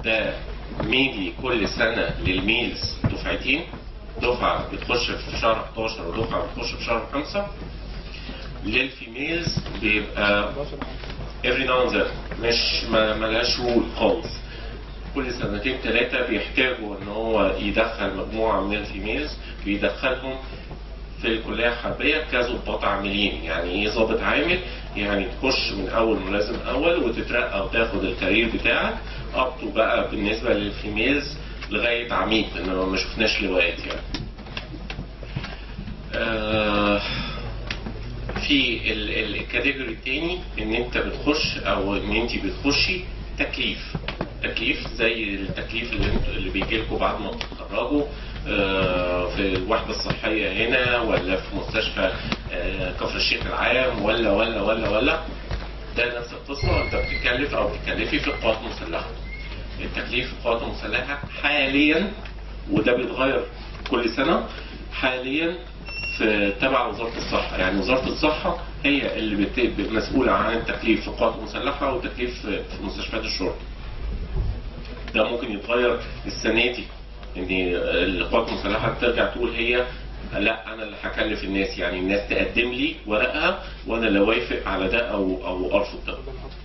ده مينلي كل سنه للميلز دفعتين دفعه بتخش في شهر 11 ودفعه بتخش في شهر 5 للفيميلز بيبقى every now and then مش ما ملهاش رول خالص كل سنتين ثلاثة بيحتاجوا ان هو يدخل مجموعة من الفيميلز بيدخلهم في الكلية الحربية كظباط عاملين يعني ايه ظابط عامل يعني تخش من اول ملازم اول وتترقى وتاخد الكارير بتاعك اب تو بقى بالنسبة للفيميلز لغاية عميد انما ما شفناش لواءات يعني آه في ال- ال- الكاتيجوري التاني ان انت بتخش او ان انت بتخشي تكليف تكليف زي التكليف اللي انتوا اللي بيجي لكم بعد ما بتتخرجوا آه، في الوحده الصحيه هنا ولا في مستشفى آه، كفر الشيخ العام ولا ولا ولا ولا ده نفس القصه انت بتتكلف او بتكلفي في القوات المسلحه التكليف في القوات المسلحه حاليا وده بيتغير كل سنه حاليا في تبع وزاره الصحه يعني وزاره الصحه هي اللي بت- مسؤوله عن التكليف في القوات المسلحه والتكليف في في مستشفيات الشرطه ده ممكن يتغير السنه دي ان القوات المسلحه ترجع تقول هي لا انا اللي هكلف الناس يعني الناس تقدم لي ورقها وانا اللي اوافق على ده او او ارفض ده.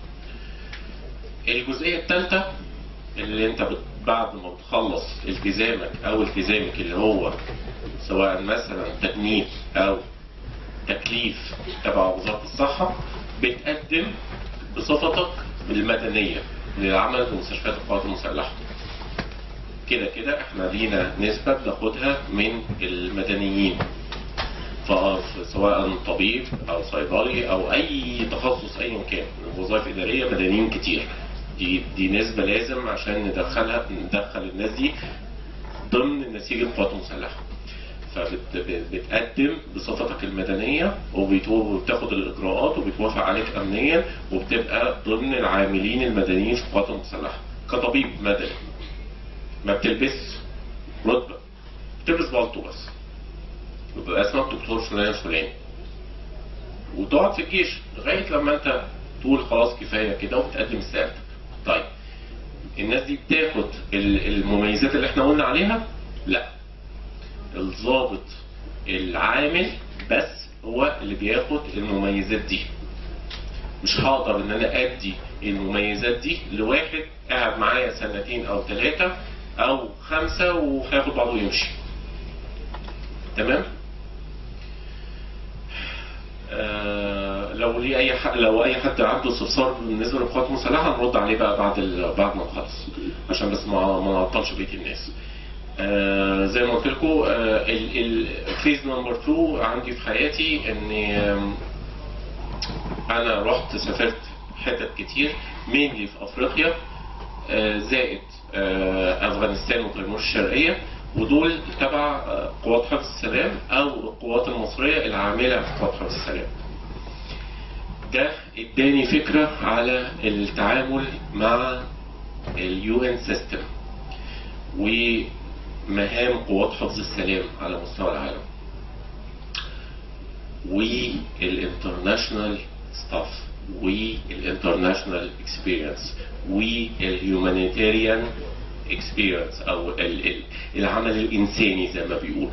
الجزئيه الثالثه اللي انت بت- بعد ما بتخلص التزامك او التزامك اللي هو سواء مثلا تجنيد او تكليف تبع وزاره الصحه بتقدم بصفتك المدنيه للعمل في مستشفيات القوات المسلحه. كده كده احنا لينا نسبة بناخدها من المدنيين ف- سواء طبيب او صيدلي او اي تخصص ايا كان وظائف اداريه مدنيين كتير دي دي نسبه لازم عشان ندخلها ندخل الناس دي ضمن نسيج القوات المسلحه فبتقدم بصفتك المدنيه وبتو- وبتاخد الاجراءات وبتوافق عليك امنيا وبتبقى ضمن العاملين المدنيين في القوات المسلحه كطبيب مدني ما بتلبس رتبه بتلبس بالطو بس وبيبقى اسمك دكتور فلان الفلاني وتقعد في الجيش لغايه لما انت تقول خلاص كفايه كده وبتقدم استقالتك. طيب الناس دي بتاخد ال- المميزات اللي احنا قلنا عليها؟ لا. الضابط العامل بس هو اللي بياخد المميزات دي. مش هقدر ان انا ادي المميزات دي لواحد قاعد معايا سنتين او ثلاثه او خمسه وهياخد بعضه ويمشي. تمام؟ آه، لو ليه اي حد لو اي حد عنده استفسار بالنسبه للقوات المسلحه هنرد عليه بقى بعد ال... بعد ما نخلص عشان بس ما ما نعطلش بقيه الناس. آه زي ما قلت لكم آه الفيز نمبر 2 عندي في حياتي ان آم، انا رحت سافرت حتت كتير مينلي في افريقيا آه، زائد آه، افغانستان وتيمور الشرقيه ودول تبع آه، قوات حفظ السلام او القوات المصريه العامله في قوات حفظ السلام. ده اداني فكره على التعامل مع اليو ان سيستم ومهام قوات حفظ السلام على مستوى العالم. والانترناشونال ستاف والانترناشونال اكسبيرينس والهيومانيتيريان اكسبيرينس او ال- ال- العمل الانساني زي ما بيقول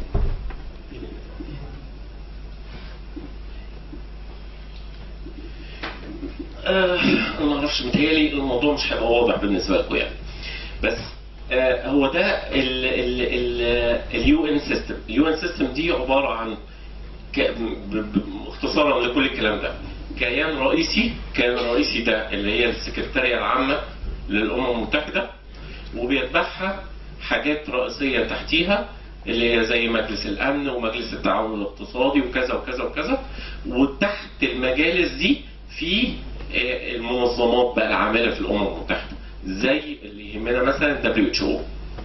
آه أنا ما اعرفش متهيألي الموضوع مش هيبقى واضح بالنسبه لكم يعني بس آه هو ده اليو ان سيستم اليو ان سيستم دي عباره عن ك- ب- ب- اختصارا لكل الكلام ده كيان رئيسي كيان رئيسي ده اللي هي السكرتارية العامة للأمم المتحدة وبيتبعها حاجات رئيسية تحتيها اللي هي زي مجلس الأمن ومجلس التعاون الاقتصادي وكذا وكذا وكذا وتحت المجالس دي في آه، المنظمات بقى العاملة في الأمم المتحدة زي اللي يهمنا مثلا WHO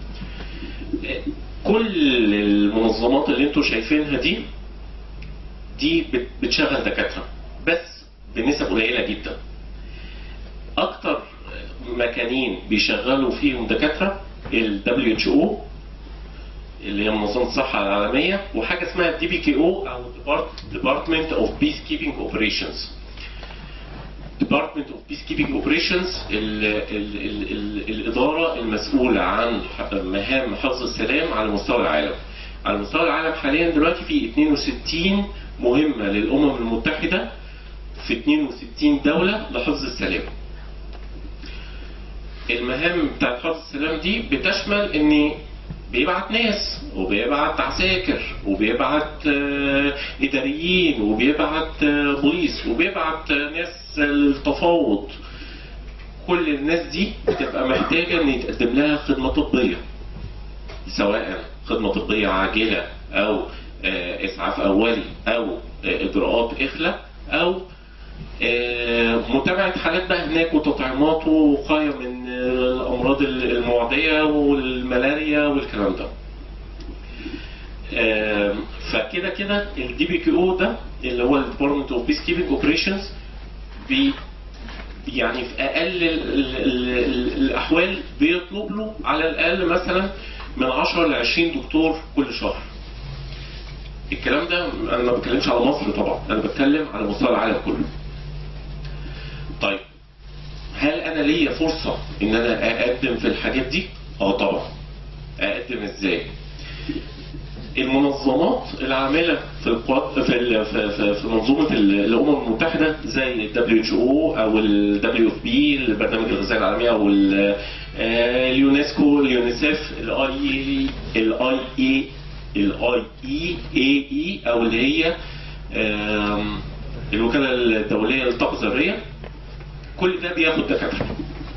كل المنظمات اللي انتوا شايفينها دي دي بت- بتشغل دكاتره بس بنسب قليله جدا اكتر مكانين بيشغلوا فيهم دكاتره ال WHO اللي هي منظمه الصحه العالميه وحاجه اسمها الدي بي كي او او ديبارتمنت اوف بيس كيبنج اوبريشنز Department of Peacekeeping Operations ال ال ال ال الإدارة المسؤولة عن مهام حفظ السلام على مستوى العالم على مستوى العالم حاليا دلوقتي في 62 مهمة للأمم المتحدة في 62 دولة لحفظ السلام المهام بتاعت حفظ السلام دي بتشمل ان بيبعت ناس وبيبعت عساكر وبيبعت آه، اداريين وبيبعت آه، بوليس وبيبعت آه، ناس التفاوض كل الناس دي بتبقى محتاجه ان يتقدم لها خدمه طبيه سواء خدمه طبيه عاجله او آه، اسعاف اولي او آه، اجراءات اخلاء او آه، متابعة حالات بقى هناك وتطعيمات ووقاية من آه، الأمراض المعدية والملاريا والكلام ده. آه، فكده كده الدي بي كيو او ده اللي هو الديبارتمنت اوف بيس كيبنج اوبريشنز بي يعني في اقل ال ال ال ال الاحوال بيطلب له على الاقل مثلا من 10 ل 20 دكتور كل شهر. الكلام ده انا ما بتكلمش على مصر طبعا انا بتكلم على مستوى العالم كله. طيب هل انا ليا فرصه ان انا اقدم في الحاجات دي؟ اه طبعا. اقدم ازاي؟ المنظمات العامله في القوات في ال- في, في, في منظومه ال- الامم المتحده زي ال WHO او ال WFP البرنامج الغذائي العالمي او ال- آه، اليونسكو اليونيسيف الاي الاي اي الاي اي اي اي او اللي هي آم، الوكاله الدوليه للطاقه الذريه كل ده بياخد دكاتره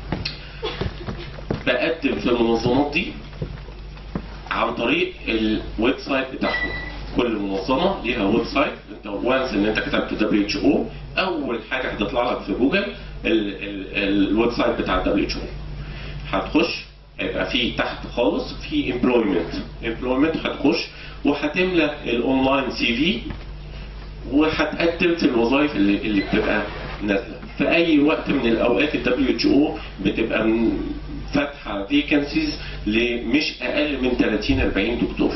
بقدم في المنظمات دي عن طريق الويب سايت بتاعهم كل منظمه ليها ويب سايت انت وانس ان انت كتبت دبليو اتش او اول حاجه هتطلع لك في جوجل ال- ال- الويب سايت بتاع الدبليو اتش او هتخش هيبقى في تحت خالص في امبلويمنت امبلويمنت هتخش وهتملى الاونلاين سي في وهتقدم في الوظائف اللي, اللي بتبقى نازله في اي وقت من الاوقات الدبليو اتش او بتبقى م- فاتحه فيكنسيز لمش اقل من 30 40 دكتور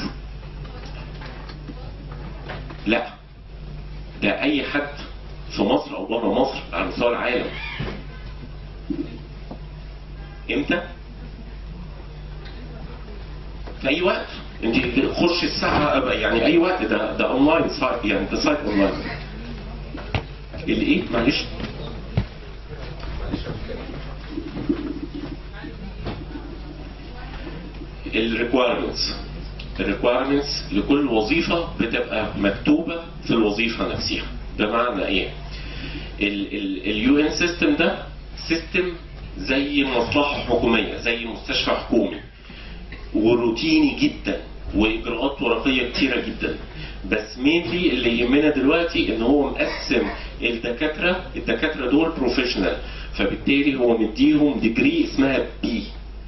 لا ده اي حد في مصر او بره مصر على مستوى العالم امتى في اي وقت انت خش الساعه يعني اي وقت ده ده اونلاين سايت يعني ده سايت اونلاين الايه معلش الريكويرمنتس الريكويرمنتس لكل وظيفه بتبقى مكتوبه في الوظيفه نفسها بمعنى ايه اليو ان سيستم ده سيستم زي مصلحه حكوميه زي مستشفى حكومي وروتيني جدا واجراءات ورقيه كتيره جدا بس مينلي اللي يهمنا دلوقتي ان هو مقسم الدكاتره الدكاتره دول بروفيشنال فبالتالي هو مديهم ديجري اسمها بي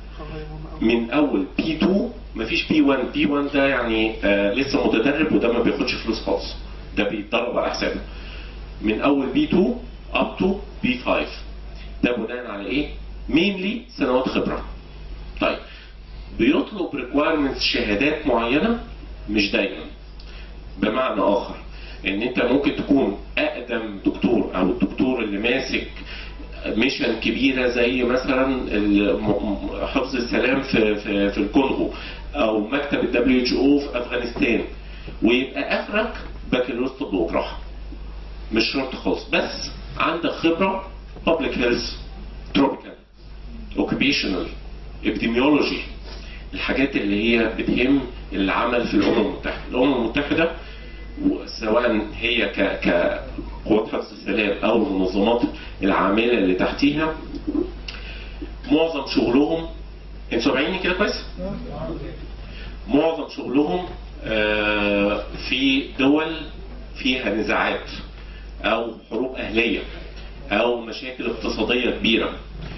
من اول بي 2 مفيش بي 1 بي 1 ده يعني آه لسه متدرب وده ما بياخدش فلوس خالص ده بيتدرب على حسابه من اول بي 2 اب تو بي 5 ده بناء على ايه؟ مينلي سنوات خبره طيب بيطلب ريكوايرمنتس شهادات معينه مش دايما بمعنى اخر ان انت ممكن تكون اقدم دكتور او الدكتور اللي ماسك ميشن كبيره زي مثلا الم- حفظ السلام في في في الكونغو او مكتب الدبليو اتش او في افغانستان ويبقى اخرك بكالوريوس طب وجراحه مش شرط خالص بس عندك خبره public health tropical occupational epidemiology الحاجات اللي هي بتهم العمل في الامم المتحده الامم المتحده سواء هي ك كقوات حفظ السلام او المنظمات العامله اللي تحتيها معظم شغلهم انتوا سامعيني كده كويس؟ معظم شغلهم آه، في دول فيها نزاعات او حروب اهليه او مشاكل اقتصاديه كبيره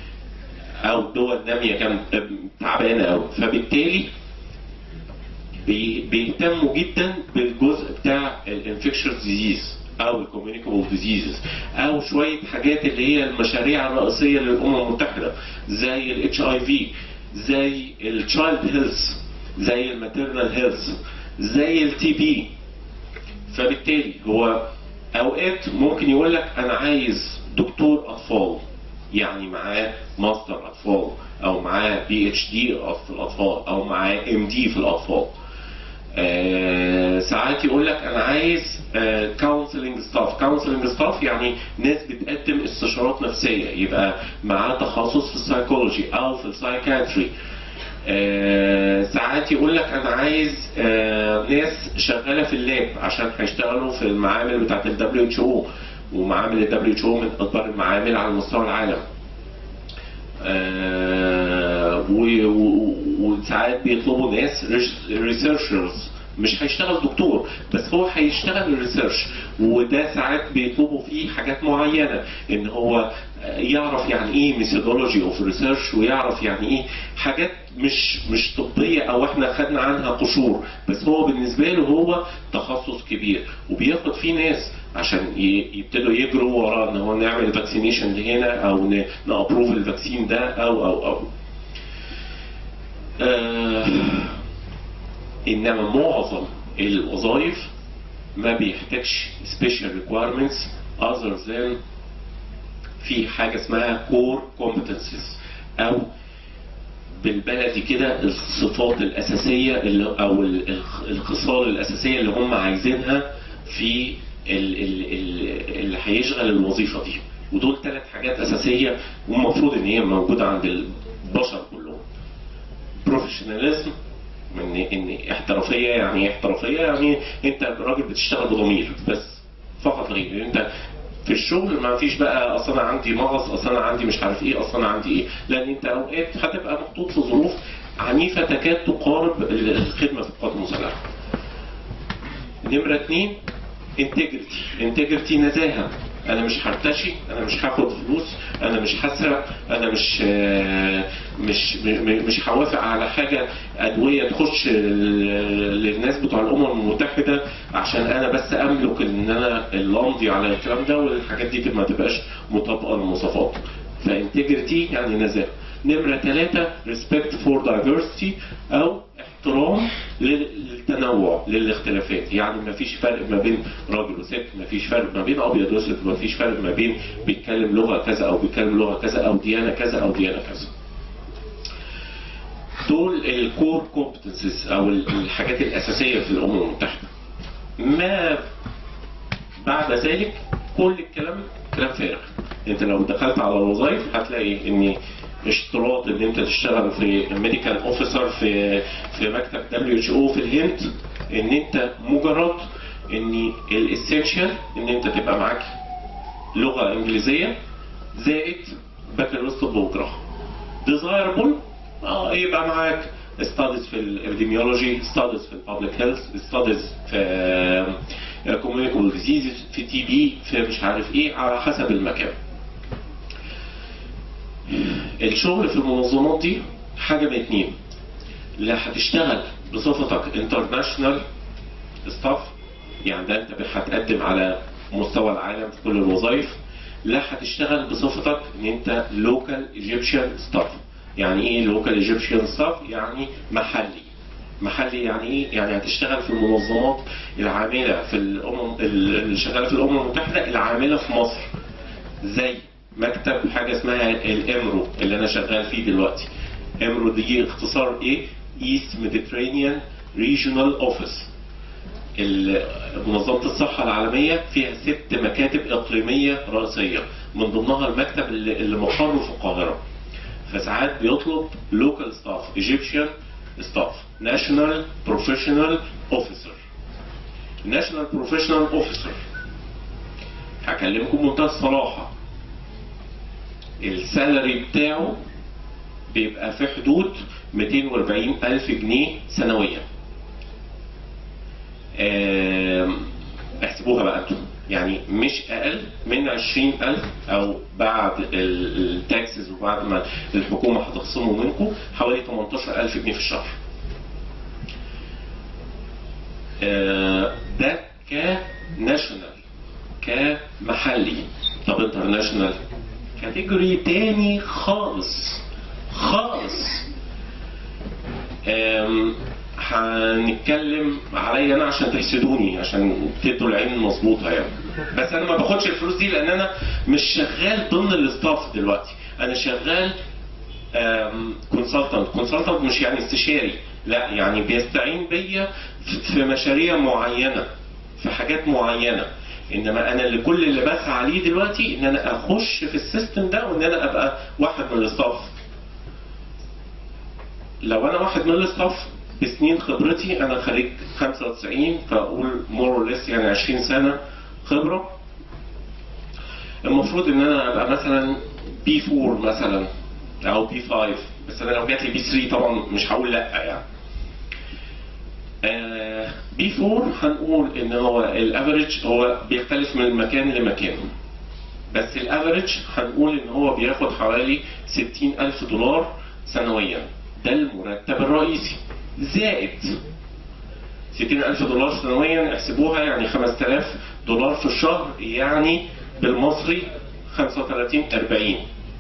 او دول ناميه كانت تعبانه قوي فبالتالي بي- بيهتموا جدا بالجزء بتاع الانفكشن ديزيز او الكوميونيكابل ديزيزز او شويه حاجات اللي هي المشاريع الرئيسيه للامم المتحده زي الاتش اي في زي التشايلد هيلث زي الماتيرنال هيلث زي التي بي فبالتالي هو اوقات ممكن يقول لك انا عايز دكتور اطفال يعني معاه ماستر اطفال او معاه بي اتش دي في الاطفال او معاه ام دي في الاطفال آه، ساعات يقول لك انا عايز كونسلنج ستاف كونسلنج ستاف يعني ناس بتقدم استشارات نفسيه يبقى معاه تخصص في السايكولوجي او في السايكاتري آه، ساعات يقول لك انا عايز آه، ناس شغاله في اللاب عشان هيشتغلوا في المعامل بتاعت ال WHO ومعامل ال WHO من اكبر المعامل على مستوى العالم آه، و- و- وساعات بيطلبوا ناس ريسيرشرز مش هيشتغل دكتور بس هو هيشتغل ريسيرش وده ساعات بيطلبوا فيه حاجات معينه ان هو يعرف يعني ايه ميثودولوجي اوف ريسيرش ويعرف يعني ايه حاجات مش مش طبيه او احنا خدنا عنها قشور بس هو بالنسبه له هو تخصص كبير وبياخد فيه ناس عشان ي- يبتدوا يجروا وراه ان هو نعمل فاكسينيشن هنا او نابروف الفاكسين ده او او او آه انما معظم الوظائف ما بيحتاجش special requirements other than في حاجه اسمها core competencies او بالبلدي كده الصفات الاساسيه اللي او ال- الخ- الخصال الاساسيه اللي هم عايزينها في ال- ال- ال- اللي هيشغل الوظيفه دي ودول ثلاث حاجات اساسيه والمفروض ان هي موجوده عند البشر كلهم بروفيشناليزم من ان احترافيه يعني ايه احترافيه يعني انت راجل بتشتغل بضمير بس فقط لا غير انت في الشغل ما فيش بقى اصل انا عندي مغص اصل انا عندي مش عارف ايه اصل انا عندي ايه لان انت اوقات هتبقى محطوط في ظروف عنيفه تكاد تقارب الخدمه في القوات المسلحه. نمره اثنين انتجريتي انتجريتي نزاهه انا مش هرتشي انا مش هاخد فلوس انا مش هسرق انا مش آه، مش م- م- مش هوافق على حاجه ادويه تخش ل- للناس بتوع الامم المتحده عشان انا بس املك ان انا اللي امضي على الكلام ده والحاجات دي ما تبقاش مطابقه للمواصفات فانتجريتي يعني نزاهه نمره ثلاثه ريسبكت فور دايفرستي او احترام لل- للتنوع للاختلافات يعني ما فيش فرق ما بين راجل وست ما فيش فرق ما بين ابيض واسود ما فيش فرق ما بين بيتكلم لغه كذا او بيتكلم لغه كذا او ديانه كذا او ديانه كذا دول الكور كومبتنسز او ال- الحاجات الاساسيه في الامم المتحده ما بعد ذلك كل الكلام كلام فارغ انت لو دخلت على الوظائف هتلاقي ان اشتراط ان انت تشتغل في ميديكال اوفيسر في في مكتب دبليو اتش او في الهند ان انت مجرد ان الاسينشال ان انت تبقى معاك لغه انجليزيه زائد بكالوريوس طب وجراحه ديزايربل اه يبقى معاك ستاديز في الابيديميولوجي ستاديز في البابليك هيلث ستاديز في كوميونيكابل ديزيزز في تي بي في مش عارف ايه على حسب المكان الشغل في المنظمات دي حاجه من اتنين لا هتشتغل بصفتك انترناشونال ستاف يعني ده انت هتقدم على مستوى العالم في كل الوظائف لا هتشتغل بصفتك ان انت لوكال ايجيبشن ستاف يعني ايه لوكال ايجيبشن ستاف يعني محلي محلي يعني ايه يعني هتشتغل في المنظمات العامله في الامم اللي شغاله في الامم المتحده العامله في مصر زي مكتب حاجه اسمها الامرو اللي انا شغال فيه دلوقتي امرو دي اختصار ايه ايست ميديترينيان ريجونال اوفيس منظمة الصحة العالمية فيها ست مكاتب إقليمية رئيسية من ضمنها المكتب اللي اللي مقره في القاهرة فساعات بيطلب local staff Egyptian staff national professional officer national professional officer هكلمكم بمنتهى الصراحة السالري بتاعه بيبقى في حدود 240 ألف جنيه سنويا آم، احسبوها بقى انتوا يعني مش اقل من 20000 او بعد ال- التاكسز وبعد ما الحكومه هتخصمه منكم حوالي 18000 جنيه في الشهر. آه، ده كناشونال كمحلي طب انترناشونال كاتيجوري تاني خالص خالص آم، هنتكلم عليا انا عشان تحسدوني عشان تدوا العين مظبوطه يعني بس انا ما باخدش الفلوس دي لان انا مش شغال ضمن الاستاف دلوقتي انا شغال كونسلتنت كونسلتنت مش يعني استشاري لا يعني بيستعين بيا في- في مشاريع معينه في حاجات معينه انما انا اللي كل اللي بسعى عليه دلوقتي ان انا اخش في السيستم ده وان انا ابقى واحد من الاستاف لو انا واحد من الاستاف بسنين خبرتي انا خريج 95 فاقول مور ليس يعني 20 سنه خبره المفروض ان انا ابقى مثلا بي 4 مثلا او بي 5 بس انا لو جات لي بي 3 طبعا مش هقول لا يعني بي 4 هنقول ان هو الافريج هو بيختلف من مكان لمكان بس الافريج هنقول ان هو بياخد حوالي 60 الف دولار سنويا ده المرتب الرئيسي زائد 60 ألف دولار سنويا احسبوها يعني 5000 دولار في الشهر يعني بالمصري 35 40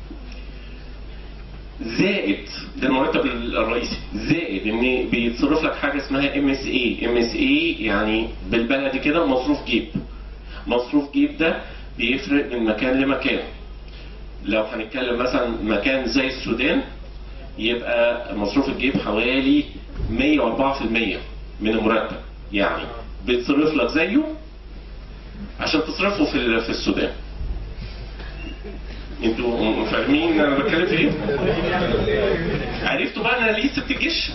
زائد ده المرتب الرئيسي زائد ان بيتصرف لك حاجه اسمها ام اس اي ام اس اي يعني بالبلدي كده مصروف جيب مصروف جيب ده بيفرق من مكان لمكان لو هنتكلم مثلا مكان زي السودان يبقى مصروف الجيب حوالي 104% من المرتب يعني بيتصرف لك زيه عشان تصرفه في ال- في السودان انتوا فاهمين انا بتكلم في ايه؟ عرفتوا بقى انا ليه سبت الجيش؟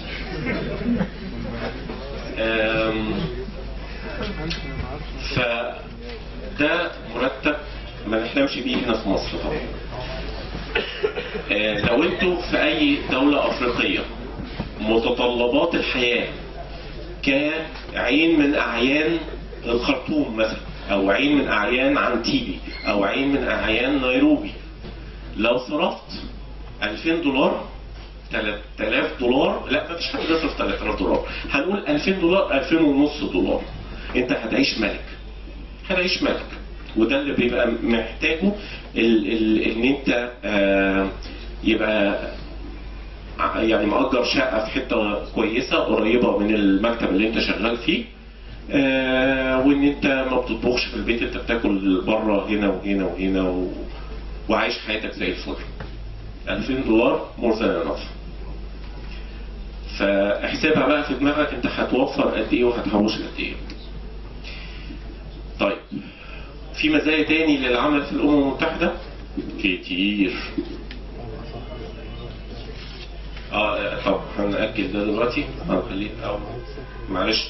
أم، فده مرتب ما نحلمش بيه هنا في مصر طبعا آه، لو انتوا في اي دولة افريقية متطلبات الحياة كعين من اعيان الخرطوم مثلا او عين من اعيان عنتيبي او عين من اعيان نيروبي لو صرفت 2000 دولار 3000 دولار لا مفيش حد بيصرف 3000 دولار هنقول 2000 دولار 2000 ونص دولار انت هتعيش ملك هتعيش ملك وده اللي بيبقى محتاجه ال ال ان انت آه يبقى ع- يعني مأجر شقة في حتة كويسة قريبة من المكتب اللي انت شغال فيه آه وان انت ما بتطبخش في البيت انت بتاكل بره هنا وهنا وهنا و... وعايش حياتك زي الفل 2000 دولار مور ذان انف فاحسبها بقى في دماغك انت هتوفر قد ايه وهتحوش قد ايه طيب في مزايا تاني للعمل في الامم المتحده كتير اه طب هنأجل ده دلوقتي هنخليه او معلش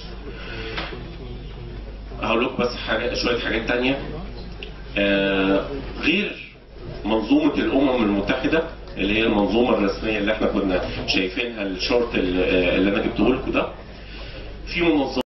هقول لكم بس حاجة شوية حاجات تانية آه غير منظومة الأمم المتحدة اللي هي المنظومة الرسمية اللي احنا كنا شايفينها الشورت اللي اللي أنا جبته لكم ده في منظمة